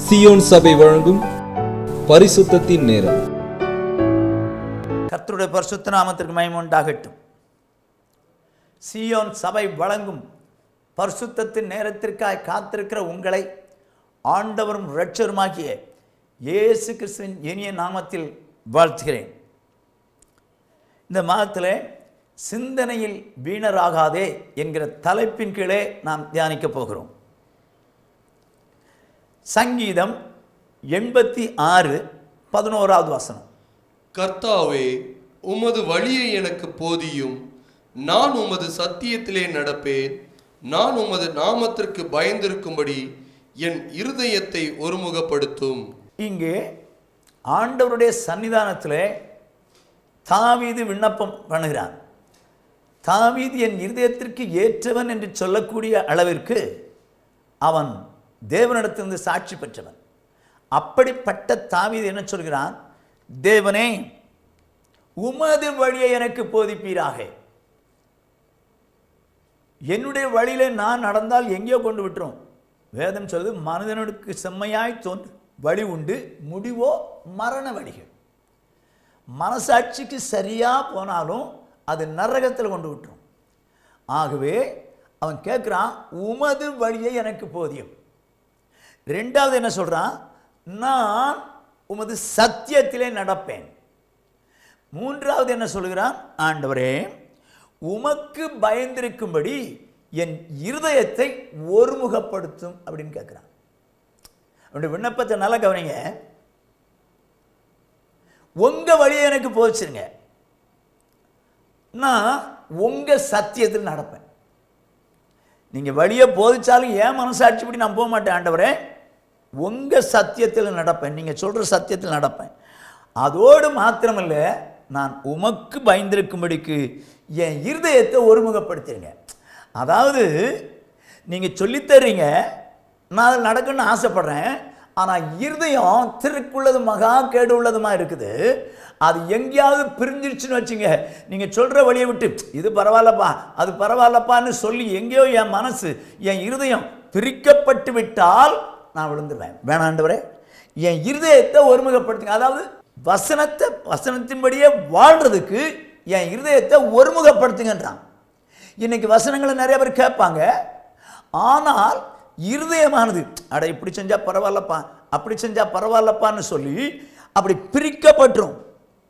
Zion சபை வழங்கும் பரிசுத்தத்தின் நேரம் கர்த்தருடைய பரிசுத்த நாமத்திற்கு மகிமை உண்டாகட்டும் சீயோன் சபை வழங்கும் பரிசுத்தத்தின் நேரத்திற்காய் காத்திருக்கிற உங்களை ஆண்டவரும் இரட்சருமாகிய இயேசு கிறிஸ்துவின் இனிய நாமத்தில் வாழ்த்துகிறேன் இந்த மாதத்தில் சிந்தனையில் வீணராகாதே என்கிற தலைப்பின் கீழே நாம் தியானிக்கப் போகிறோம் சங்கீதம் எண்பத்தி ஆறு பதினோராவது வசனம் கர்த்தாவே உமது வழியை எனக்கு போதியும் நான் உமது சத்தியத்திலே நடப்பேன் நான் உமது நாமத்திற்கு பயந்திருக்கும்படி என் இருதயத்தை ஒருமுகப்படுத்தும் இங்கே ஆண்டவருடைய சன்னிதானத்தில் தாவீது விண்ணப்பம் பண்ணுகிறான் தாவீது என் இருதயத்திற்கு ஏற்றவன் என்று சொல்லக்கூடிய அளவிற்கு அவன் தேவனிடத்திலிருந்து சாட்சி பெற்றவன் அப்படிப்பட்ட தாவீது என்ன சொல்கிறான் தேவனே உமது வழியை எனக்கு போதிப்பீராக என்னுடைய வழியில நான் நடந்தால் எங்கேயோ கொண்டு விட்டுரும் வேதம் சொல்லுது மனிதனுக்கு செம்மையாய் தோன்று வழி உண்டு முடிவோ மரண வழிகள் மனசாட்சிக்கு சரியா போனாலும் அது நரகத்தில் கொண்டு விட்டுரும் ஆகவே அவன் கேட்குறான் உமது வழியை எனக்கு போதியும் ரெண்டாவது என்ன சொல்றான் நான் உமது சத்தியத்திலே நடப்பேன் மூன்றாவது என்ன சொல்கிறான் ஆண்டவரே உமக்கு பயந்திருக்கும்படி என் இருதயத்தை ஒருமுகப்படுத்தும் அப்படின்னு கேட்குறான் அவனுடைய விண்ணப்பத்தை நல்லா கவனிங்க உங்க வழியை எனக்கு போச்சிருங்க நான் உங்க சத்தியத்தில் நடப்பேன் நீங்க வழியை போதிச்சாலும் ஏன் மனசாட்சிப்படி நான் போக மாட்டேன் ஆண்டவரே உங்க சத்தியத்தில் நடப்பேன் நீங்க சொல்ற சத்தியத்தில் நடப்பேன் அதோடு மாத்திரமல்ல நான் உமக்கு பயந்திருக்கும்படிக்கு என் இருதயத்தை ஒருமுகப்படுத்திருங்க அதாவது நீங்க சொல்லித்தர்றீங்க நான் அதில் நடக்கணும்னு ஆசைப்படுறேன் ஆனால் இருதயம் திருக்குள்ளது மகா கேடு உள்ளதுமா இருக்குது அது எங்கேயாவது பிரிஞ்சிருச்சுன்னு வச்சுங்க நீங்கள் சொல்கிற வழியை விட்டு இது பரவாயில்லப்பா அது பரவாயில்லப்பான்னு சொல்லி எங்கேயோ என் மனசு என் இருதயம் பிரிக்கப்பட்டு விட்டால் நான் விழுந்துருவேன் வேணாண்டவரே என் இருதயத்தை ஒருமுகப்படுத்துங்க அதாவது வசனத்தை வசனத்தின்படியே வாழ்றதுக்கு என் இருதயத்தை ஒருமுகப்படுத்துங்கன்றான் இன்னைக்கு வசனங்களை நிறைய பேர் கேட்பாங்க ஆனால் இருதயமானது அட இப்படி செஞ்சா பரவாயில்லப்பா அப்படி செஞ்சா பரவாயில்லப்பான்னு சொல்லி அப்படி பிரிக்கப்பட்டுரும்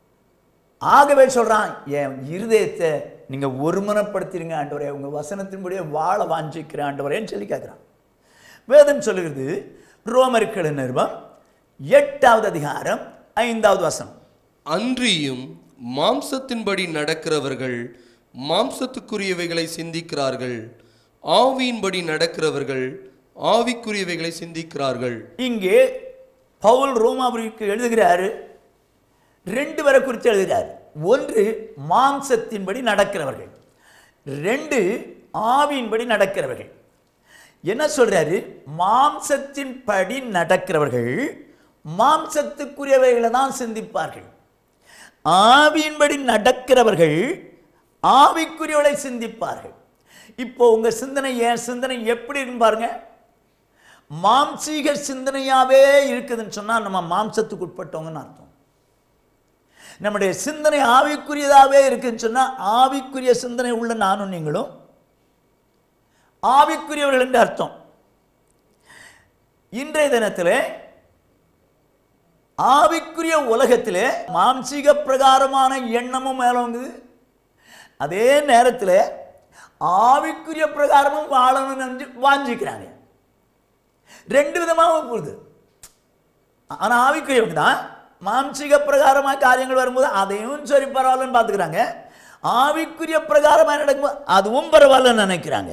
ஆகவே சொல்றான் என் இருதயத்தை நீங்க ஒருமனப்படுத்திடுங்க ஆண்டவரே உங்க வசனத்தின்படியே வாழ வாஞ்சிக்கிற ஆண்டவரேன்னு சொல்லி கேட்குறான் வேதம் சொல்லுகிறது ரோமர்கள் நிருபம் எட்டாவது அதிகாரம் ஐந்தாவது வசனம் அன்றியும் மாம்சத்தின்படி நடக்கிறவர்கள் மாம்சத்துக்குரியவைகளை சிந்திக்கிறார்கள் ஆவியின்படி நடக்கிறவர்கள் ஆவிக்குரியவைகளை சிந்திக்கிறார்கள் இங்கே பவுல் ரோமாபுரிக்கு எழுதுகிறாரு ரெண்டு பேரை குறித்து எழுதுகிறார் ஒன்று மாம்சத்தின்படி நடக்கிறவர்கள் ரெண்டு ஆவியின்படி நடக்கிறவர்கள் என்ன சொல்றாரு மாம்சத்தின்படி நடக்கிறவர்கள் மாம்சத்துக்குரியவைகளை தான் சிந்திப்பார்கள் ஆவியின்படி நடக்கிறவர்கள் ஆவிக்குரியவளை சிந்திப்பார்கள் இப்போ உங்க சிந்தனை என் சிந்தனை எப்படி இருக்குன்னு பாருங்க மாம்சீக சிந்தனையாவே இருக்குதுன்னு சொன்னா நம்ம மாம்சத்துக்கு உட்பட்டவங்கன்னு அர்த்தம் நம்முடைய சிந்தனை ஆவிக்குரியதாவே இருக்குன்னு சொன்னா ஆவிக்குரிய சிந்தனை உள்ள நானும் நீங்களும் ஆவிக்குரியவர்கள் என்று அர்த்தம் இன்றைய தினத்தில் ஆவிக்குரிய உலகத்தில் மாம்சீக பிரகாரமான எண்ணமும் மேலோங்குது அதே நேரத்தில் ஆவிக்குரிய பிரகாரமும் வாழணும்னு நினைச்சு வாஞ்சிக்கிறாங்க ரெண்டு விதமாகவும் போகுது ஆனால் ஆவிக்குரியவங்க தான் மாம்சீக பிரகாரமாக காரியங்கள் வரும்போது அதையும் சரி பரவாயில்லன்னு பார்த்துக்கிறாங்க ஆவிக்குரிய பிரகாரமாக நடக்கும்போது அதுவும் பரவாயில்லன்னு நினைக்கிறாங்க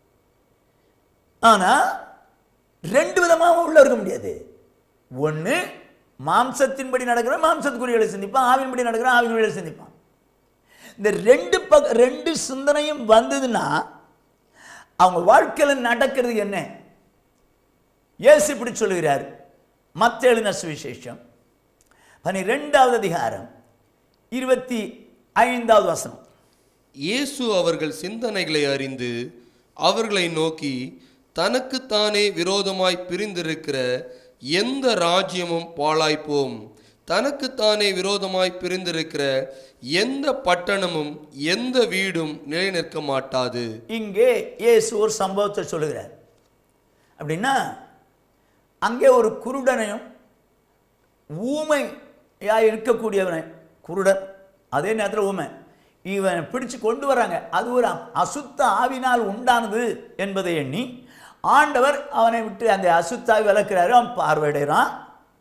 ஆனால் ரெண்டு விதமாக உள்ள இருக்க முடியாது ஒன்று மாம்சத்தின்படி நடக்கிற மாம்சத்துக்குரியவர்களை சிந்திப்பான் ஆவின்படி நடக்கிற ஆவிக்குரியவர்களை சிந்திப்பான் இந்த ரெண்டு பக்க ரெண்டு சிந்தனையும் வந்ததுன்னா அவங்க வாழ்க்கையில் நடக்கிறது என்ன இயேசு இப்படி சொல்லுகிறார் மத்த எழுதின சுவிசேஷம் பனிரெண்டாவது அதிகாரம் இருபத்தி ஐந்தாவது வசனம் இயேசு அவர்கள் சிந்தனைகளை அறிந்து அவர்களை நோக்கி தனக்குத்தானே விரோதமாய் பிரிந்திருக்கிற எந்த ராஜ்யமும் பாழாய்ப்போம் தனக்குத்தானே விரோதமாய் பிரிந்திருக்கிற எந்த பட்டணமும் எந்த வீடும் நிலைநிற்க மாட்டாது இங்கே இயேசு ஒரு சம்பவத்தை சொல்லுகிறார் அப்படின்னா அங்கே ஒரு குருடனையும் ஊமையா இருக்கக்கூடியவனை குருடன் அதே நேரத்தில் ஊமை இவனை பிடிச்சு கொண்டு வராங்க அது ஒரு அசுத்த ஆவினால் உண்டானது என்பதை எண்ணி ஆண்டவர் அவனை விட்டு அந்த அசுத்தாவி விளக்குறாரு அவன் பார்வையிடுறான்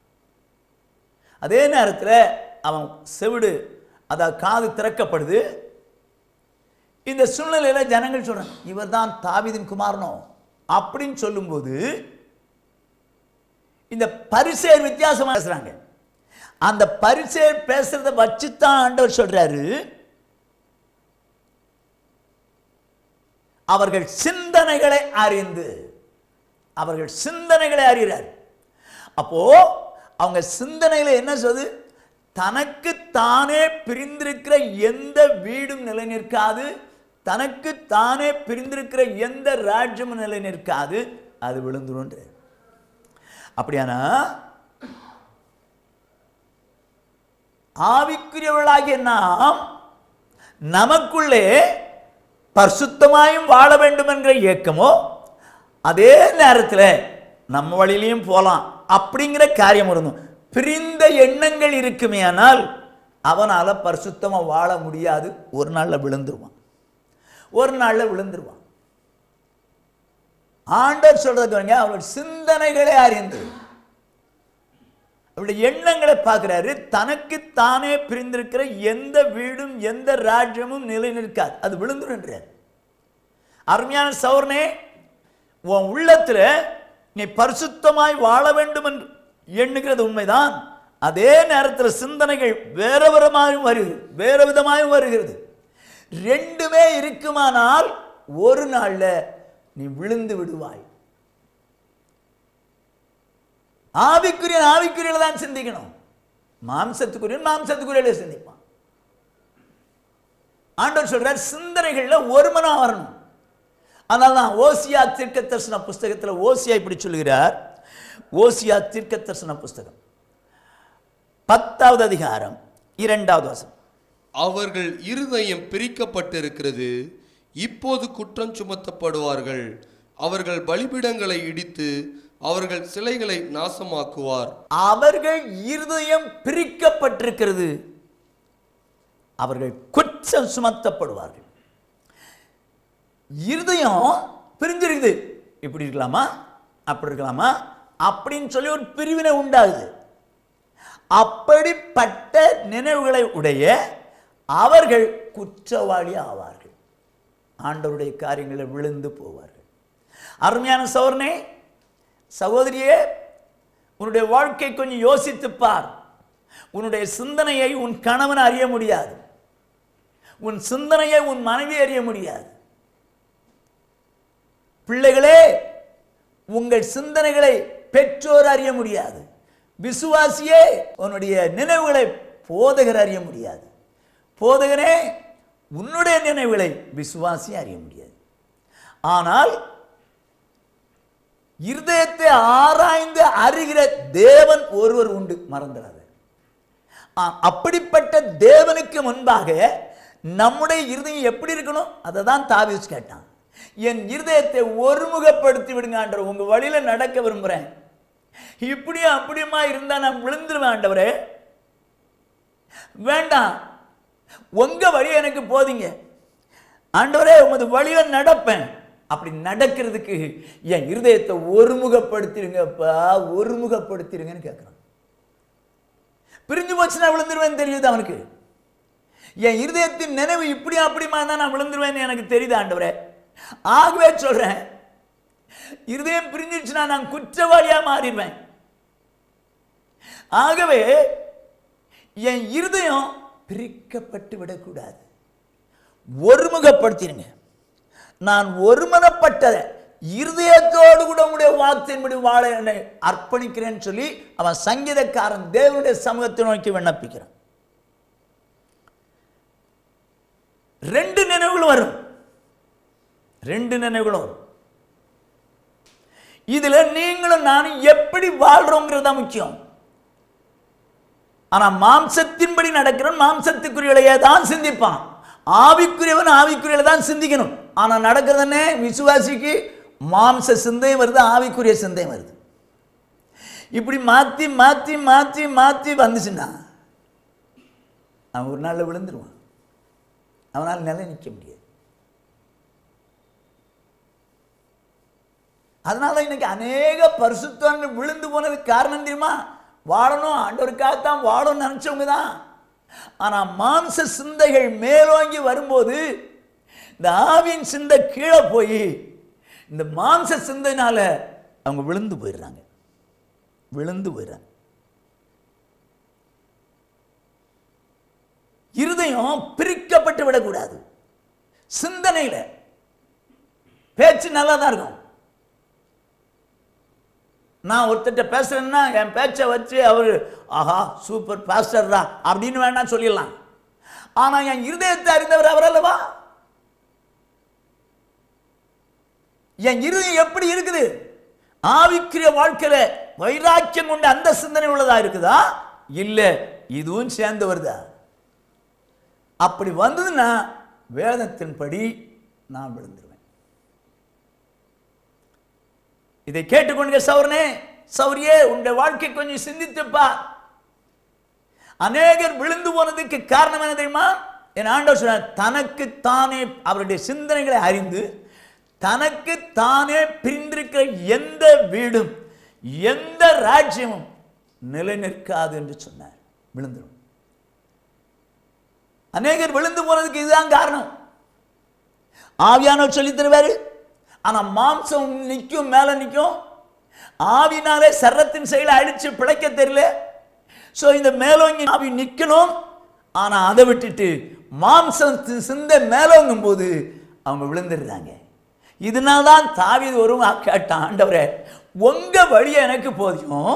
அதே நேரத்தில் அவன் செவிடு அதாவது காது திறக்கப்படுது இந்த சூழ்நிலையில் ஜனங்கள் சொல்றாங்க இவர் தான் தாவிதின் குமாரனோ அப்படின்னு சொல்லும்போது இந்த பரிசேர் வித்தியாசமா பேசுறாங்க அந்த பரிசேர் பேசுறத வச்சுத்தான் ஆண்டவர் சொல்றாரு அவர்கள் சிந்தனைகளை அறிந்து அவர்கள் சிந்தனைகளை அறிகிறார் அப்போ அவங்க சிந்தனையில என்ன சொல்லுது தனக்கு தானே பிரிந்திருக்கிற எந்த வீடும் நிலை நிற்காது தனக்கு தானே பிரிந்திருக்கிற எந்த ராஜ்யமும் நிலை நிற்காது அது விழுந்துரும் அப்படியானா ஆவிக்குரியவர்களாகிய நாம் நமக்குள்ளே பரிசுத்தமாயும் வாழ வேண்டும் என்கிற இயக்கமோ அதே நேரத்தில் நம்ம வழியிலையும் போகலாம் அப்படிங்கிற காரியம் இருந்தும் பிரிந்த எண்ணங்கள் இருக்குமே ஆனால் அவனால் பரிசுத்தமாக வாழ முடியாது ஒரு நாளில் விழுந்துருவான் ஒரு நாளில் விழுந்துருவான் ஆண்டவர் சொல்றது பாருங்க அவருடைய சிந்தனைகளை அறிந்து அவருடைய எண்ணங்களை பார்க்கிறாரு தனக்கு தானே பிரிந்திருக்கிற எந்த வீடும் எந்த ராஜ்யமும் நிலை நிற்காது அது விழுந்துருன்றார் அருமையான சௌர்ணே உன் உள்ளத்துல நீ பரிசுத்தமாய் வாழ வேண்டும் என்று எண்ணுகிறது உண்மைதான் அதே நேரத்தில் சிந்தனைகள் வேற விதமாகவும் வருகிறது வேற விதமாகவும் வருகிறது ரெண்டுமே இருக்குமானால் ஒரு நாள்ல நீ விழுந்து விடுவாய் ஆவிக்குரிய ஆவிக்குரியல தான் சிந்திக்கணும் மாம்சத்துக்குரிய மாம்சத்துக்குரிய சிந்திப்பான் ஆண்டவர் சொல்றார் சிந்தனைகள்ல ஒரு மனம் வரணும் அதனால தான் ஓசியா தீர்க்க தரிசன புஸ்தகத்தில் ஓசியா இப்படி சொல்கிறார் ஓசியா தீர்க்க தரிசன புஸ்தகம் பத்தாவது அதிகாரம் இரண்டாவது வசனம் அவர்கள் இருதயம் பிரிக்கப்பட்டிருக்கிறது இப்போது குற்றம் சுமத்தப்படுவார்கள் அவர்கள் பலிபீடங்களை இடித்து அவர்கள் சிலைகளை நாசமாக்குவார் அவர்கள் இருதயம் பிரிக்கப்பட்டிருக்கிறது அவர்கள் குற்றம் சுமத்தப்படுவார்கள் இருதயம் பிரிஞ்சிருக்குது இப்படி இருக்கலாமா அப்படி இருக்கலாமா அப்படின்னு சொல்லி ஒரு பிரிவினை உண்டாகுது அப்படிப்பட்ட நினைவுகளை உடைய அவர்கள் குற்றவாளி ஆவார்கள் ஆண்டவருடைய காரியங்களில் விழுந்து போவார்கள் அருமையான சோர்னே சகோதரியே உன்னுடைய வாழ்க்கை கொஞ்சம் யோசித்துப் பார் உன்னுடைய சிந்தனையை உன் கணவன் அறிய முடியாது உன் சிந்தனையை உன் மனைவி அறிய முடியாது பிள்ளைகளே உங்கள் சிந்தனைகளை பெற்றோர் அறிய முடியாது விசுவாசியே உன்னுடைய நினைவுகளை போதகர் அறிய முடியாது போதகனே உன்னுடைய நினைவுகளை விசுவாசி அறிய முடியாது ஆனால் இருதயத்தை ஆராய்ந்து அறிகிற தேவன் ஒருவர் உண்டு மறந்துடாத ஆ, அப்படிப்பட்ட தேவனுக்கு முன்பாக நம்முடைய இருதயம் எப்படி இருக்கணும் அதை தான் தாவிஸ் கேட்டான் என் இருதயத்தை ஒருமுகப்படுத்தி விடுங்க ஆண்டவர் உங்க வழியில நடக்க விரும்புறேன் இப்படியும் அப்படியுமா இருந்தா நான் விழுந்துருவேன் ஆண்டவரே வேண்டாம் உங்க வழி எனக்கு போதிங்க ஆண்டவரே உமது வழியில நடப்பேன் அப்படி நடக்கிறதுக்கு என் இருதயத்தை ஒருமுகப்படுத்திருங்கப்பா ஒருமுகப்படுத்திருங்கன்னு கேட்குறான் பிரிஞ்சு போச்சுன்னா விழுந்துருவேன்னு தெரியுது அவனுக்கு என் இருதயத்தின் நினைவு இப்படி அப்படிமா தான் நான் விழுந்துருவேன்னு எனக்கு தெரியுது ஆண்டவரே ஆகவே சொல்றேன் இருதயம் பிரிஞ்சிருச்சுன்னா நான் குற்றவாளியா மாறிடுவேன் ஆகவே என் இருதயம் பிரிக்கப்பட்டு விடக்கூடாது ஒருமுகப்படுத்திடுங்க நான் ஒருமனப்பட்ட இருதயத்தோடு கூட உங்களுடைய வார்த்தையின்படி வாழ என்னை அர்ப்பணிக்கிறேன்னு சொல்லி அவன் சங்கீதக்காரன் தேவனுடைய சமூகத்தை நோக்கி விண்ணப்பிக்கிறான் ரெண்டு நினைவுகள் வரும் ரெண்டு நினைவுகளும் வரும் இதுல நீங்களும் நானும் எப்படி வாழ்றோங்கிறது தான் முக்கியம் ஆனா மாம்சத்தின்படி நடக்கிறவன் மாம்சத்துக்குரியவளையே தான் சிந்திப்பான் ஆவிக்குரியவன் ஆவிக்குரியல தான் சிந்திக்கணும் ஆனா நடக்கிறது என்ன விசுவாசிக்கு மாம்ச சிந்தை வருது ஆவிக்குரிய சிந்தை வருது இப்படி மாத்தி மாத்தி மாத்தி மாத்தி வந்துச்சுன்னா அவன் ஒரு நாள்ல விழுந்துருவான் அவனால் நிலை நிற்க முடியாது அதனால இன்னைக்கு அநேக பரிசுத்தவான்கள் விழுந்து போனதுக்கு காரணம் தெரியுமா வாழணும் ஆண்டவருக்காகத்தான் வாழணும்னு நினைச்சவங்க தான் ஆனா மாம்ச சிந்தைகள் மேலோங்கி வரும்போது இந்த ஆவியின் சிந்தை கீழே போய் இந்த மாம்ச சிந்தைனால அவங்க விழுந்து போயிடுறாங்க விழுந்து போயிடுறாங்க இருதயம் பிரிக்கப்பட்டு விடக்கூடாது சிந்தனையில பேச்சு நல்லா தான் இருக்கும் நான் ஒருத்தர்கிட்ட பேசுறேன்னா என் பேச்சை வச்சு அவர் ஆஹா சூப்பர் பாஸ்டர் தான் அப்படின்னு வேணா சொல்லிடலாம் ஆனா என் இருதயத்தை அறிந்தவர் அவர் அல்லவா என் இருதயம் எப்படி இருக்குது ஆவிக்குரிய வாழ்க்கையில வைராக்கியம் கொண்ட அந்த சிந்தனை உள்ளதா இருக்குதா இல்ல இதுவும் சேர்ந்து வருதா அப்படி வந்ததுன்னா வேதத்தின்படி நான் விழுந்துருவேன் இதை கேட்டுக்கொண்டு சௌரனே சௌரியே உன்னுடைய வாழ்க்கை கொஞ்சம் சிந்தித்துப்பா அநேகர் விழுந்து போனதுக்கு காரணம் என்ன தெரியுமா என் ஆண்டவர் சொன்னார் தனக்கு தானே அவருடைய சிந்தனைகளை அறிந்து தனக்கு தானே பிரிந்திருக்கிற எந்த வீடும் எந்த ராஜ்யமும் நிலை நிற்காது என்று சொன்னார் விழுந்துடும் அநேகர் விழுந்து போனதுக்கு இதுதான் காரணம் ஆவியானவர் சொல்லி தருவாரு ஆனா மாம்சம் நிற்கும் மேல நிற்கும் ஆவினாலே சர்ரத்தின் செயலை அழிச்சு பிழைக்க தெரியல சோ இந்த மேலோங்கி ஆவி நிக்கணும் ஆனா அதை விட்டுட்டு மாம்சம் சி- சிந்தை மேலோங்கும் போது அவங்க விழுந்துடுறாங்க இதனால தான் தாவீது ஒரு கேட்டான் ஆண்டவரே உங்க வழி எனக்கு போதியும்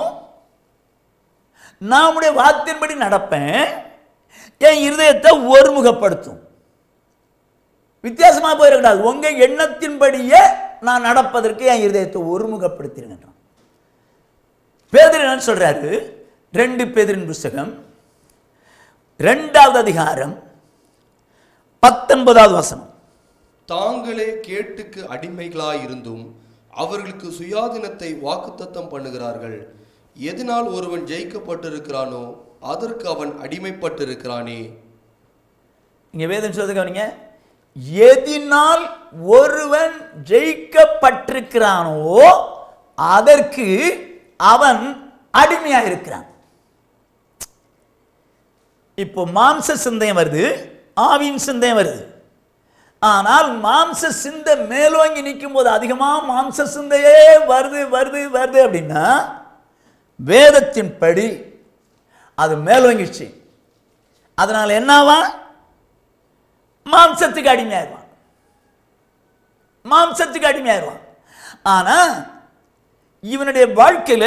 நான் உடைய வார்த்தையின்படி நடப்பேன் என் இருதயத்தை ஒருமுகப்படுத்தும் வித்தியாசமா போயிடக்கூடாது உங்க எண்ணத்தின்படியே நான் நடப்பதற்கு என் இருதயத்தை ஒருமுகப்படுத்திருங்கன்றான் பேதர் என்ன சொல்றாரு ரெண்டு பேதரின் புஸ்தகம் ரெண்டாவது அதிகாரம் பத்தொன்பதாவது வசனம் தாங்களே கேட்டுக்கு அடிமைகளாயிருந்தும் அவர்களுக்கு சுயாதீனத்தை வாக்குத்தத்தம் பண்ணுகிறார்கள் எதனால் ஒருவன் ஜெயிக்கப்பட்டிருக்கிறானோ அதற்கு அவன் அடிமைப்பட்டிருக்கிறானே இங்க வேதம் சொல்றது கவனிங்க எதினால் ஒருவன் ஜெயிக்கப்பட்டிருக்கிறானோ அதற்கு அவன் அடிமையா இருக்கிறான் இப்போ மாம்ச சிந்தயம் வருது ஆவியின் சிந்தயம் வருது ஆனால் மாம்ச சிந்தை மேலோங்கி நிற்கும் போது அதிகமா மாம்ச சிந்தையே வருது வருது வருது அப்படின்னா வேதத்தின் படி அது மேலோங்கிடுச்சு அதனால என்னவா மாம்சத்துக்கு அடிமையாயிருவான் மாம்சத்துக்கு அடிமையாயிருவான் ஆனா இவனுடைய வாழ்க்கையில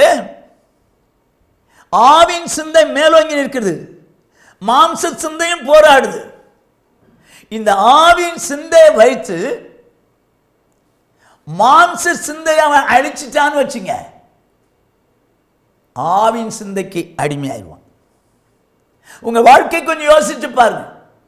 ஆவின் சிந்தை மேலோங்கி நிற்கிறது மாம்ச சிந்தையும் போராடுது இந்த ஆவின் சிந்தையை வைத்து மாம்ச சிந்தையை அவன் அழிச்சிட்டான்னு வச்சுங்க ஆவின் சிந்தைக்கு அடிமையாயிருவான் உங்க வாழ்க்கை கொஞ்சம் யோசிச்சு பாருங்க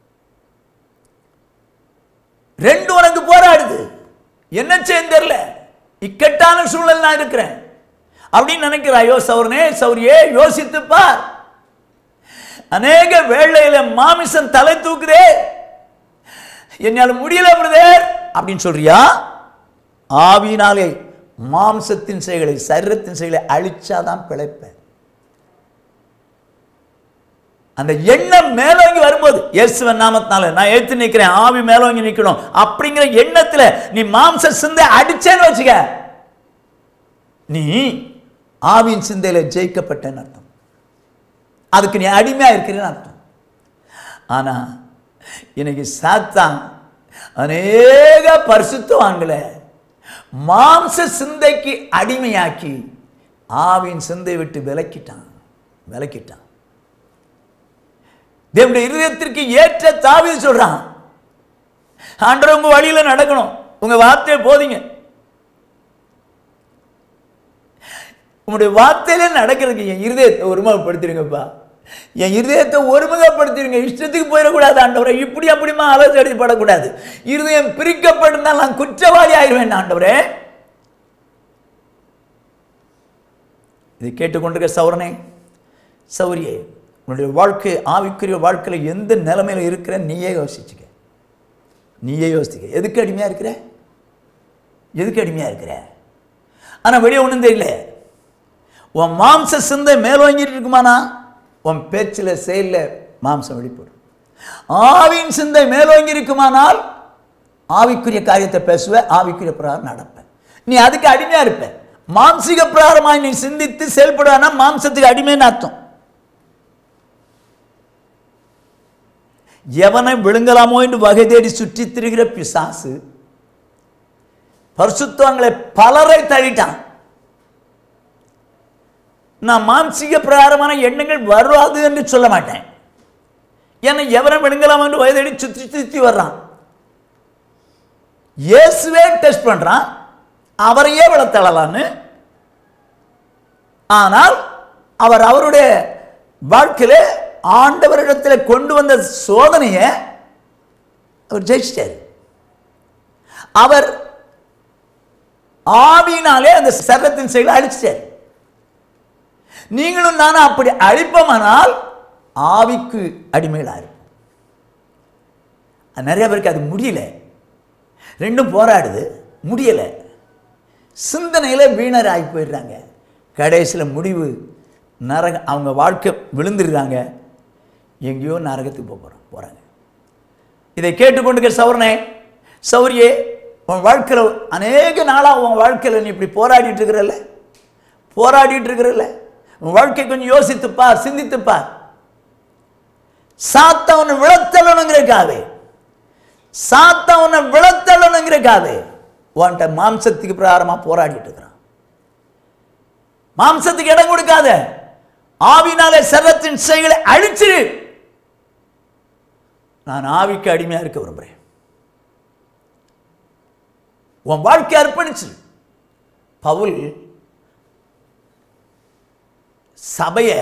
ரெண்டு உனக்கு போராடுது என்ன செய்ய தெரியல இக்கட்டான சூழல் நான் இருக்கிறேன் அப்படின்னு நினைக்கிறாயோ சௌரனே சௌரியே யோசித்து பார் அநேக வேளையில மாமிசம் தலை தூக்குதே என்னால முடியல பிரதர் அப்படின்னு சொல்றியா ஆவியினாலே மாம்சத்தின் செயல்களை சரீரத்தின் செயலை அழிச்சாதான் பிழைப்பேன் அந்த எண்ணம் மேலோங்கி வரும்போது இயேசுவன் நாமத்தினால நான் ஏத்து நிக்கிறேன் ஆவி மேலோங்கி நிக்கணும் அப்படிங்கிற எண்ணத்துல நீ மாம்ச சிந்தை அடிச்சேன்னு வச்சுக்க நீ ஆவியின் சிந்தையில ஜெயிக்கப்பட்டேன்னு அர்த்தம் அதுக்கு நீ அடிமையா இருக்கிறேன்னு அர்த்தம் ஆனா இன்னைக்கு சாத்தான் அநேக பரிசுத்தவான்களை மாம்ச சிந்தைக்கு அடிமையாக்கி ஆவின் சிந்தை விட்டு விலக்கிட்டான் விலக்கிட்டான் தேவனுடைய இருதயத்திற்கு ஏற்ற தாவி சொல்றான் ஆண்டவர் உங்க வழியில நடக்கணும் உங்க வார்த்தையை போதிங்க உங்களுடைய வார்த்தையிலே நடக்கிறதுக்கு என் இருதயத்தை ஒருமுகப்படுத்திடுங்கப்பா என் இருதயத்தை ஒருமுகப்படுத்திடுங்க இஷ்டத்துக்கு போயிடக்கூடாது ஆண்டவரே இப்படி அப்படிமா அலசடிப்படக்கூடாது இருதயம் பிரிக்கப்பட்டிருந்தால் நான் குற்றவாளி ஆயிடுவேன் ஆண்டவரே இதை கேட்டுக்கொண்டிருக்க சௌரனே சௌரியே உன்னுடைய வாழ்க்கை ஆவிக்குரிய வாழ்க்கையில் எந்த நிலைமையில் இருக்கிற நீயே யோசிச்சுக்க நீயே யோசிச்சுக்க எதுக்கு அடிமையாக இருக்கிற எதுக்கு அடிமையாக இருக்கிற ஆனால் வெளியே ஒன்றும் தெரியல உன் மாம்ச சிந்தை மேல் வாங்கிட்டு இருக்குமானா உன் பேச்சில் செயலில் மாம்சம் வெளிப்படும் ஆவின் சிந்தை மேல் வாங்கி இருக்குமானால் ஆவிக்குரிய காரியத்தை பேசுவ ஆவிக்குரிய பிரகாரம் நடப்ப நீ அதுக்கு அடிமையாக இருப்ப மாம்சிக பிரகாரமாய் நீ சிந்தித்து செயல்படுவானா மாம்சத்துக்கு அடிமைன்னு அர்த்தம் எவனை விழுங்கலாமோ என்று வகை தேடி சுற்றித் திரிகிற பிசாசு பரிசுத்தவங்களை பலரை தள்ளிட்டான் நான் மாம்சீக பிரகாரமான எண்ணங்கள் வராது என்று சொல்ல மாட்டேன் ஏன்னா எவரை விழுங்கலாம் என்று வயதடி சுற்றி சுற்றி வர்றான் இயேசுவே டெஸ்ட் பண்றான் அவரையே விளத்தளலான்னு ஆனால் அவர் அவருடைய வாழ்க்கையில ஆண்டவரிடத்தில் கொண்டு வந்த சோதனையை அவர் ஜெயிச்சிட்டார் அவர் ஆவியினாலே அந்த சர்வத்தின் செயலை அழிச்சிட்டார் நீங்களும் நானும் அப்படி அழிப்போமானால் ஆவிக்கு அடிமையிலாரு நிறைய பேருக்கு அது முடியல ரெண்டும் போராடுது முடியல சிந்தனையில் வீணர் ஆகி போயிடுறாங்க கடைசியில் முடிவு நரக அவங்க வாழ்க்கை விழுந்துடுறாங்க எங்கேயோ நரகத்துக்கு போக போகிறோம் போகிறாங்க இதை கேட்டுக்கொண்டு சௌரனே சௌரியே உன் வாழ்க்கையில் அநேக நாளாக உன் வாழ்க்கையில் நீ இப்படி போராடிட்டு இருக்கிறல்ல போராடிட்டு இருக்கிறல்ல உன் வாழ்க்கை கொஞ்சம் யோசித்துப்பார் சிந்தித்துப்பார் சாத்தவனை விழத்தள்ளணுங்கிறக்காவே சாத்தவனை விழத்தள்ளணுங்கிறக்காவே உன்கிட்ட மாம்சத்துக்கு பிரகாரமாக போராடிட்டு இருக்கிறான் மாம்சத்துக்கு இடம் கொடுக்காத ஆவினாலே சர்வத்தின் செயலை அழிச்சிரு நான் ஆவிக்கு அடிமையா இருக்க விரும்புகிறேன் உன் வாழ்க்கை அர்ப்பணிச்சு பவுல் சபையை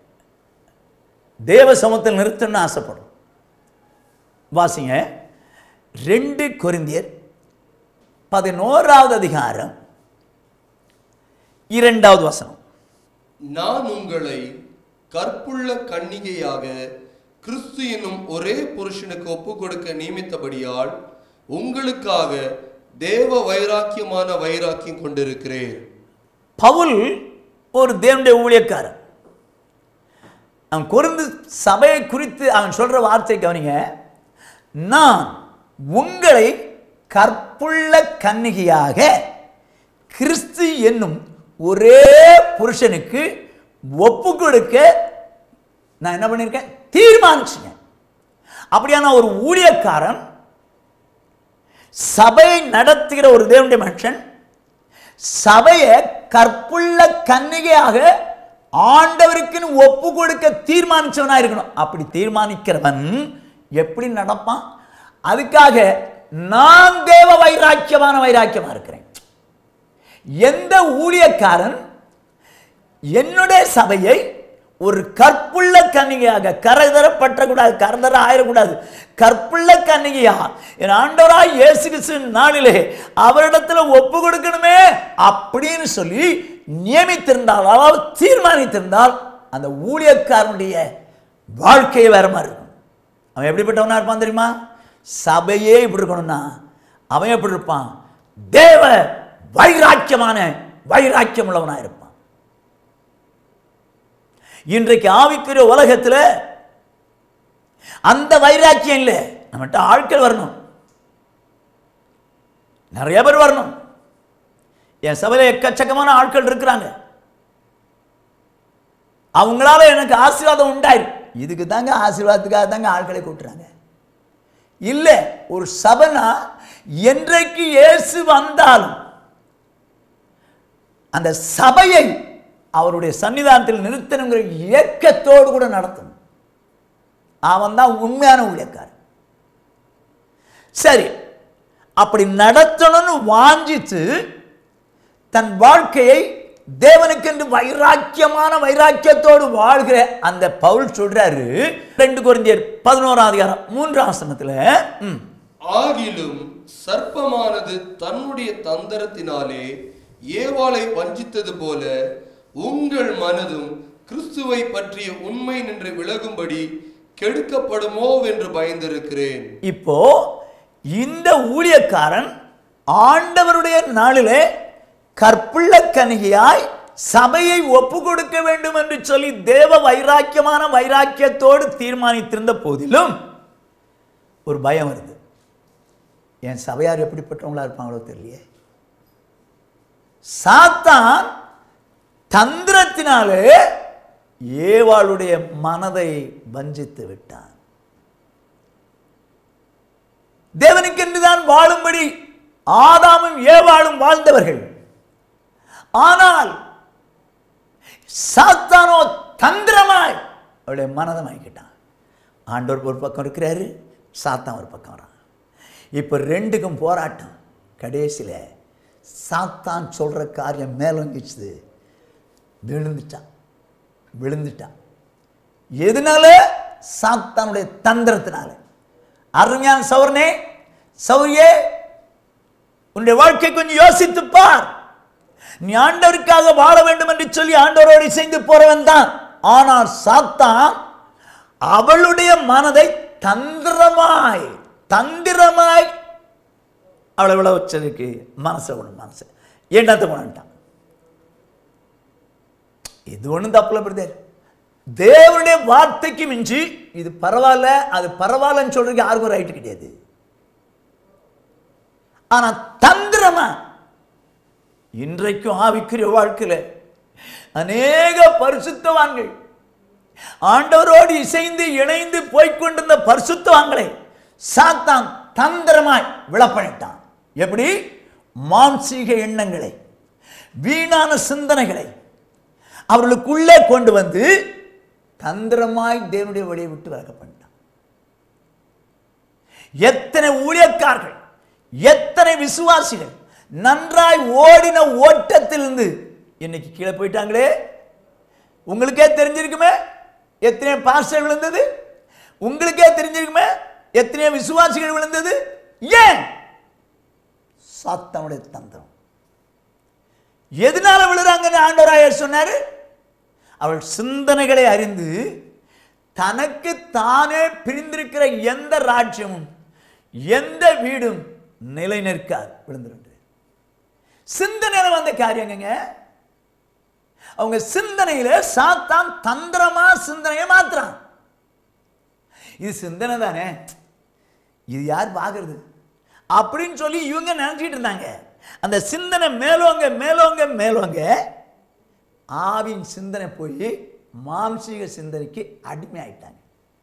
தேவ சமத்தில் நிறுத்தணும்னு ஆசைப்படும் வாசிங்க ரெண்டு கொரிந்தியர் பதினோராவது அதிகாரம் இரண்டாவது வசனம் நான் உங்களை கற்புள்ள கன்னிகையாக கிறிஸ்து என்னும் ஒரே புருஷனுக்கு ஒப்பு கொடுக்க நியமித்தபடியால் உங்களுக்காக தேவ வைராக்கியமான வைராக்கியம் கொண்டிருக்கிறேன் பவுல் ஒரு தேவனுடைய ஊழியக்காரன் அவன் கொருந்து சபையை குறித்து அவன் சொல்ற வார்த்தை கவனிங்க நான் உங்களை கற்புள்ள கன்னிகையாக கிறிஸ்து என்னும் ஒரே புருஷனுக்கு ஒப்பு கொடுக்க நான் என்ன பண்ணியிருக்கேன் தீர்மானிச்சேன் அப்படியான ஒரு ஊழியக்காரன் சபையை நடத்துகிற ஒரு தேவனுடைய மனுஷன் சபையை கற்புள்ள கன்னிகையாக ஆண்டவருக்குன்னு ஒப்பு கொடுக்க தீர்மானிச்சவனா இருக்கணும் அப்படி தீர்மானிக்கிறவன் எப்படி நடப்பான் அதுக்காக நான் தேவ வைராக்கியமான வைராக்கியமா இருக்கிறேன் எந்த ஊழியக்காரன் என்னுடைய சபையை ஒரு கற்புள்ள கன்னிகையாக கரதர பற்றக்கூடாது கரதர ஆயிடக்கூடாது கற்புள்ள கன்னிகையா என் ஆண்டவராய் இயேசு கிறிஸ்து நாளிலே அவரிடத்துல ஒப்பு கொடுக்கணுமே அப்படின்னு சொல்லி நியமித்திருந்தால் அதாவது தீர்மானித்திருந்தால் அந்த ஊழியக்காரனுடைய வாழ்க்கையை வேற மாதிரி இருக்கும் அவன் எப்படிப்பட்டவனா இருப்பான் தெரியுமா சபையே இப்படி இருக்கணும்னா அவன் எப்படி இருப்பான் தேவ வைராக்கியமான வைராக்கியம் உள்ளவனா இருப்பான் இன்றைக்கு ஆவிக்குரிய உலகத்தில் அந்த வைராக்கியம் இல்லை நம்மகிட்ட ஆட்கள் வரணும் நிறைய பேர் வரணும் என் சபையில் எக்கச்சக்கமான ஆட்கள் இருக்கிறாங்க அவங்களால எனக்கு ஆசீர்வாதம் உண்டாயிரு இதுக்கு தாங்க ஆசீர்வாதத்துக்காக தாங்க ஆட்களை கூட்டுறாங்க இல்லை ஒரு சபைனா என்றைக்கு இயேசு வந்தாலும் அந்த சபையை அவருடைய சன்னிதானத்தில் நிறுத்தணுங்கிற இயக்கத்தோடு கூட நடத்தணும் அவன் தான் உண்மையான ஊழியக்காரன் சரி அப்படி நடத்தணும்னு வாஞ்சித்து தன் வாழ்க்கையை தேவனுக்கென்று வைராக்கியமான வைராக்கியத்தோடு வாழ்கிற அந்த பவுல் சொல்றாரு ரெண்டு கொரிந்தியர் பதினோராம் அதிகாரம் மூன்றாம் வசனத்துல ம், ஆகிலும் சர்ப்பமானது தன்னுடைய தந்திரத்தினாலே ஏவாளை வஞ்சித்தது போல உங்கள் மனதும் கிறிஸ்துவை பற்றிய உண்மை நின்று விலகும்படி கெடுக்கப்படுமோ என்று பயந்திருக்கிறேன் இப்போ இந்த ஊழியக்காரன் ஆண்டவருடைய நாளிலே கற்புள்ள கனிகையாய் சபையை ஒப்பு கொடுக்க வேண்டும் என்று சொல்லி தேவ வைராக்கியமான வைராக்கியத்தோடு தீர்மானித்திருந்த போதிலும் ஒரு பயம் வருது என் சபையார் எப்படிப்பட்டவங்களா இருப்பாங்களோ தெரியலையே சாத்தான் தந்திரத்தினாலே ஏவாளுடைய மனதை வஞ்சித்து விட்டான் தேவனுக்கென்றுதான் வாழும்படி ஆதாமும் ஏவாளும் வாழ்ந்தவர்கள் ஆனால் சாத்தானோ தந்திரமாய் அவளுடைய மனதை வாங்கிக்கிட்டான் ஆண்டவர் ஒரு பக்கம் இருக்கிறாரு சாத்தான் ஒரு பக்கம் வரான் இப்போ ரெண்டுக்கும் போராட்டம் கடைசியில் சாத்தான் சொல்கிற காரியம் மேலோங்கிச்சுது விழுந்துட்டான் விழுந்துட்டான் எதனால சாத்தானுடைய தந்திரத்தினால அருமையான சௌரனே சௌரியே உன்னுடைய வாழ்க்கை கொஞ்சம் யோசித்து பார் நீ ஆண்டவருக்காக வாழ வேண்டும் என்று சொல்லி ஆண்டவரோடு இசைந்து போறவன் தான் ஆனால் சாத்தான் அவளுடைய மனதை தந்திரமாய் தந்திரமாய் அவளை விழ வச்சதுக்கு மனசை ஒன்று மனசை எண்ணத்தை கொண்டான் இது ஒன்றும் தப்புல பிரதர் தேவனுடைய வார்த்தைக்கு மிஞ்சி இது பரவாயில்ல அது பரவாயில்லன்னு சொல்றதுக்கு யாருக்கும் ரைட்டு கிடையாது ஆனா தந்திரமா இன்றைக்கும் ஆவிக்குரிய வாழ்க்கையில் அநேக பரிசுத்தவான்கள் ஆண்டவரோடு இசைந்து இணைந்து போய்க்கொண்டிருந்த பரிசுத்தவான்களை சாத்தான் தந்திரமாய் விளப்பணிட்டான் எப்படி மாம்சீக எண்ணங்களை வீணான சிந்தனைகளை அவர்களுக்குள்ளே கொண்டு வந்து தந்திரமாய் தேவனுடைய வழியை விட்டு விலக பண்ணிட்டான் எத்தனை ஊழியக்காரர்கள் எத்தனை விசுவாசிகள் நன்றாய் ஓடின ஓட்டத்திலிருந்து இன்னைக்கு கீழே போயிட்டாங்களே உங்களுக்கே தெரிஞ்சிருக்குமே எத்தனை பாஸ்டர் விழுந்தது உங்களுக்கே தெரிஞ்சிருக்குமே எத்தனை விசுவாசிகள் விழுந்தது ஏன் சாத்தானுடைய தந்திரம் எதனால விழுறாங்கன்னு ஆண்டவராயர் சொன்னாரு அவள் சிந்தனைகளை அறிந்து தனக்கு தானே பிரிந்திருக்கிற எந்த ராஜ்யமும் எந்த வீடும் நிலை நிற்காது விழுந்துருண்டு சிந்தனையில வந்த காரியங்க அவங்க சிந்தனையில சாத்தான் தந்திரமா சிந்தனையை மாத்துறான் இது சிந்தனை தானே இது யார் பார்க்கறது அப்படின்னு சொல்லி இவங்க நினைச்சிட்டு இருந்தாங்க அந்த சிந்தனை மேலோங்க மேலோங்க மேலோங்க ஆவின் சிந்தனை போய் மாம்சீக சிந்தனைக்கு அடிமை ஆயிட்டாங்க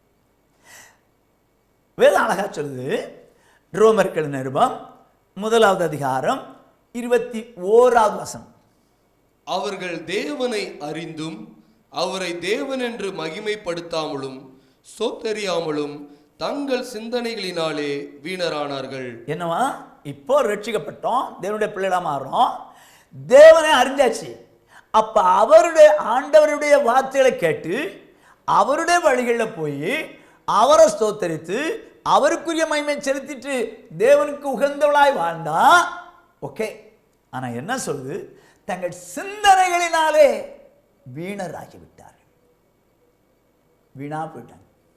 வேதம் அழகா சொல்லுது ரோமர்கள் நிருபம் முதலாவது அதிகாரம் இருபத்தி ஓராவது வசனம் அவர்கள் தேவனை அறிந்தும் அவரை தேவன் என்று மகிமைப்படுத்தாமலும் சொத்தெரியாமலும் தங்கள் சிந்தனைகளினாலே வீணரானார்கள் என்னவா இப்போ ரட்சிக்கப்பட்டோம் தேவனுடைய பிள்ளைகளா மாறுறோம் தேவனை அறிஞ்சாச்சு அப்ப அவருடைய ஆண்டவருடைய வார்த்தைகளை கேட்டு அவருடைய வழிகளில் போய் அவரை ஸ்தோத்தரித்து அவருக்குரிய மகிமை செலுத்திட்டு தேவனுக்கு உகந்தவளாய் வாழ்ந்தா ஓகே ஆனா என்ன சொல்லுது தங்கள் சிந்தனைகளினாலே வீணராகி விட்டார்கள் வீணா போயிட்டாங்க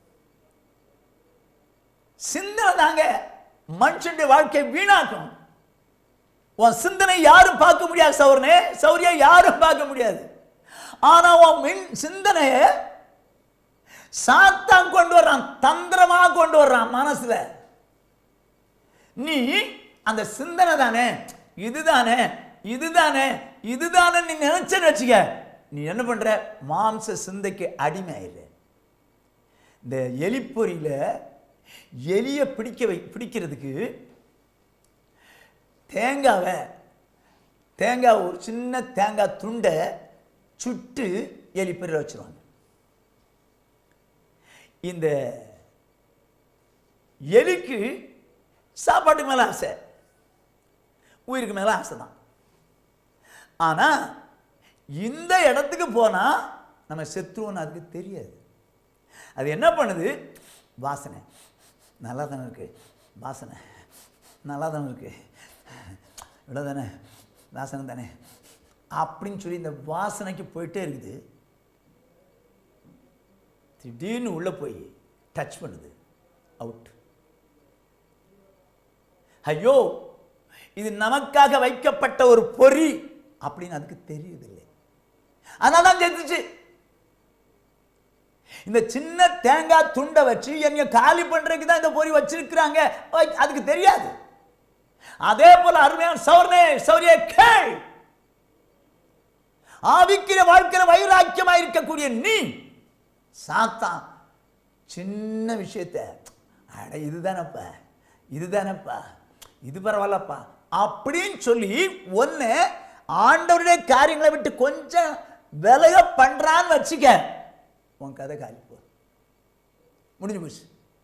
சிந்தனை தாங்க மனுஷனுடைய வாழ்க்கை வீணாக்கும் உன் சிந்தனை யாரும் பார்க்க முடியாது சௌரனே சௌரியா யாரும் பார்க்க முடியாது ஆனா உன் மின் சிந்தனைய சாத்தான் கொண்டு வர்றான் தந்திரமா கொண்டு வர்றான் மனசுல நீ அந்த சிந்தனை தானே இதுதானே இதுதானே இதுதானே நீ நினைச்சேன்னு வச்சுக்க நீ என்ன பண்ற மாம்ச சிந்தைக்கு அடிமை ஆயிடுற இந்த எலிப்பொறியில எலியை பிடிக்க வை பிடிக்கிறதுக்கு தேங்காவை தேங்காய் ஒரு சின்ன தேங்காய் துண்டை சுட்டு எலிப்பொறியில் வச்சிருவாங்க இந்த எலிக்கு சாப்பாட்டுக்கு மேலே ஆசை உயிருக்கு மேலே ஆசை தான் ஆனால் இந்த இடத்துக்கு போனா நம்ம செத்துருவோன்னு அதுக்கு தெரியாது அது என்ன பண்ணுது வாசனை நல்லா தானே இருக்கு வாசனை நல்லா தானே இருக்கு இவ்வளோ தானே வாசனை தானே அப்படின்னு சொல்லி இந்த வாசனைக்கு போயிட்டே இருக்குது திடீர்னு உள்ளே போய் டச் பண்ணுது அவுட் ஐயோ இது நமக்காக வைக்கப்பட்ட ஒரு பொறி அப்படின்னு அதுக்கு தெரியுதில்லை அதனால தான் செத்துச்சு இந்த சின்ன தேங்காய் துண்டை வச்சு என்னைய காலி பண்றதுக்கு தான் இந்த பொறி வச்சிருக்கிறாங்க ஓய், அதுக்கு தெரியாது அதே போல அருமையான சௌர்ணே சௌரிய கேள் ஆவிக்கிற வாழ்க்கிற வைராக்கியமா இருக்கக்கூடிய நீ சாத்தான் சின்ன விஷயத்த அட இதுதானப்பா இதுதானப்பா இது பரவாயில்லப்பா அப்படின்னு சொல்லி ஒன்று ஆண்டவருடைய காரியங்களை விட்டு கொஞ்சம் விலக பண்றான்னு வச்சுக்க உன் கதை காலி போ முடிஞ்சு போச்சு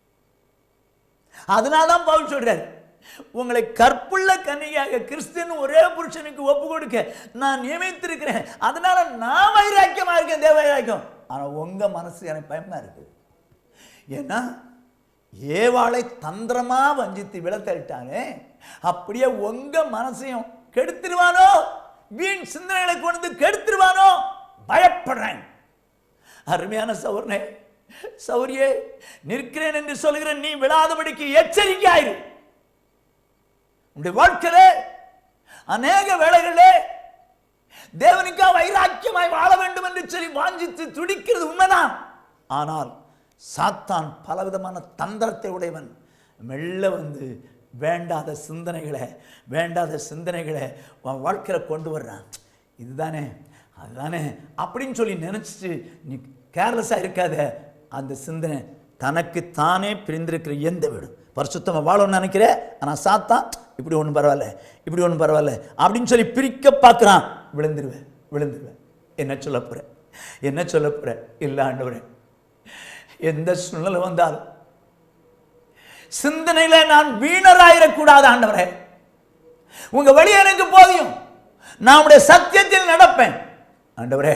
அதனால தான் பவுல் சொல்றாரு உங்களை கற்புள்ள கன்னியாக கிறிஸ்துன்னு ஒரே புருஷனுக்கு ஒப்பு கொடுக்க நான் நியமித்திருக்கிறேன் அதனால நான் வைராக்கியமா இருக்கேன் தேவ வைராக்கியம் ஆனா உங்க மனசு எனக்கு பயமா இருக்கு ஏன்னா ஏவாளை தந்திரமா வஞ்சித்து விளத்தளிட்டானே அப்படியே உங்க மனசையும் கெடுத்துருவானோ வீண் சிந்தனைகளை கொண்டு வந்து கெடுத்துருவானோ பயப்படுறேன் அருமையான சௌர்ணே சௌரியே நிற்கிறேன் என்று சொல்கிற நீ விழாதபடிக்கு எச்சரிக்கையாயிரு உன்னுடைய வாழ்க்கையில அநேக வேளைகளிலே தேவனுக்கா வைராக்கியமாய் வாழ வேண்டும் என்று சொல்லி வாஞ்சித்து துடிக்கிறது உண்மைதான் ஆனால் சாத்தான் பலவிதமான தந்திரத்தை உடையவன் மெல்ல வந்து வேண்டாத சிந்தனைகளை வேண்டாத சிந்தனைகளை உன் வாழ்க்கையில் கொண்டு வர்றான் இதுதானே அதுதானே அப்படின்னு சொல்லி நினச்சிட்டு நீ கேர்லெஸ்ஸாக இருக்காத அந்த சிந்தனை தனக்கு தானே பிரிந்திருக்கிற எந்த வீடு பரிசுத்தமாக வாழணும்னு நினைக்கிற ஆனால் சாத்தான் இப்படி ஒன்றும் பரவாயில்ல இப்படி ஒன்றும் பரவாயில்ல அப்படின்னு சொல்லி பிரிக்க பார்க்குறான் விழுந்துருவேன் விழுந்துருவேன் என்ன சொல்ல போகிறேன் என்ன சொல்ல போகிறேன் இல்லை ஆண்டவரே எந்த சூழ்நிலை வந்தாலும் சிந்தனையில நான் வீணராயிடக்கூடாது ஆண்டவரே உங்க வழி எனக்கு போதியும் நான் உடைய சத்தியத்தில் நடப்பேன் ஆண்டவரே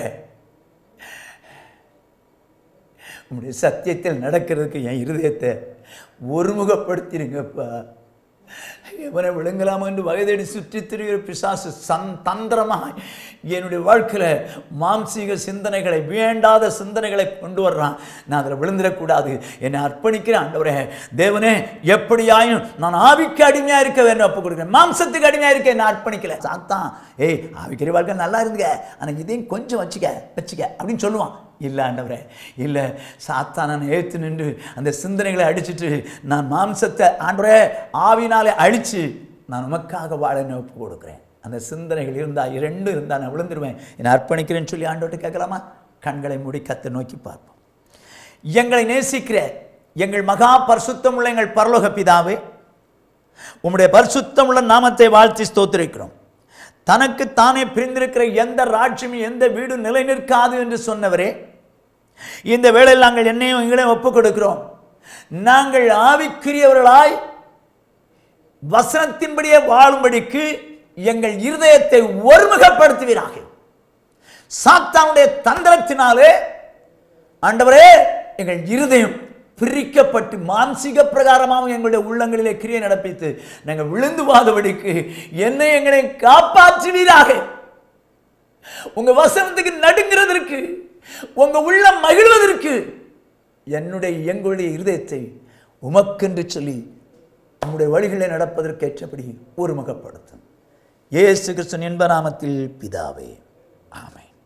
உங்களுடைய சத்தியத்தில் நடக்கிறதுக்கு என் இருதயத்தை ஒருமுகப்படுத்திடுங்கப்பா எவனை விழுங்கலாம் என்று வயதேடி சுற்றி திரிகிற பிசாசு சந் தந்திரமாய் என்னுடைய வாழ்க்கையில் மாம்சீக சிந்தனைகளை வேண்டாத சிந்தனைகளை கொண்டு வர்றான் நான் அதில் விழுந்துடக்கூடாது என்னை அர்ப்பணிக்கிறேன் ஆண்டவரே தேவனே எப்படியாயும் நான் ஆவிக்கு அடிமையாக இருக்க வேண்டும் ஒப்பு கொடுக்குறேன் மாம்சத்துக்கு அடிமையாக இருக்க என்ன அர்ப்பணிக்கல சாத்தான் ஏய் ஆவிக்கிற வாழ்க்கை நல்லா இருந்துங்க ஆனால் இதையும் கொஞ்சம் வச்சுக்க வச்சுக்க அப்படின்னு சொல்லுவான் இல்லை ஆண்டவரே இல்லை சாத்தானை ஏற்று நின்று அந்த சிந்தனைகளை அடிச்சிட்டு நான் மாம்சத்தை ஆண்டவரே ஆவினாலே அழித்து நான் உமக்காக வாழ ஒப்பு கொடுக்குறேன் அந்த சிந்தனைகள் இருந்தால் இரண்டும் இருந்தால் நான் விழுந்துருவேன் என்னை அர்ப்பணிக்கிறேன்னு சொல்லி ஆண்டவர்கிட்ட கேட்கலாமா கண்களை மூடி கத்தை நோக்கி பார்ப்போம் எங்களை நேசிக்கிற எங்கள் மகா பரிசுத்தமுள்ள எங்கள் பரலோக பிதாவே உம்முடைய பரிசுத்தமுள்ள நாமத்தை வாழ்த்தி ஸ்தோத்திரிக்கிறோம் தனக்கு தானே பிரிந்திருக்கிற எந்த ராட்சியும் எந்த வீடும் நிலை நிற்காது என்று சொன்னவரே இந்த வேளையில் நாங்கள் என்னையும் எங்களையும் ஒப்புக் கொடுக்கிறோம் நாங்கள் ஆவிக்குரியவர்களாய் வசனத்தின்படியே வாழும்படிக்கு எங்கள் இருதயத்தை ஒருமுகப்படுத்துவீராக சாத்தானுடைய தந்திரத்தினாலே ஆண்டவரே எங்கள் இருதயம் பிரிக்கப்பட்டு மானசீக பிரகாரமாக எங்களுடைய உள்ளங்களிலே கிரியை நடப்பித்து நாங்கள் விழுந்து வாதபடிக்கு என்னை எங்களை காப்பாற்றுவீராக உங்க வசனத்துக்கு நடுங்கிறதற்கு உங்க உள்ளம் மகிழ்வதற்கு என்னுடைய எங்களுடைய இருதயத்தை உமக்கென்று சொல்லி உம்முடைய வழிகளை நடப்பதற்கு ஏற்றபடி ஒருமுகப்படுத்தும் இயேசு கிறிஸ்தன் என்ப நாமத்தில் பிதாவே ஆமென்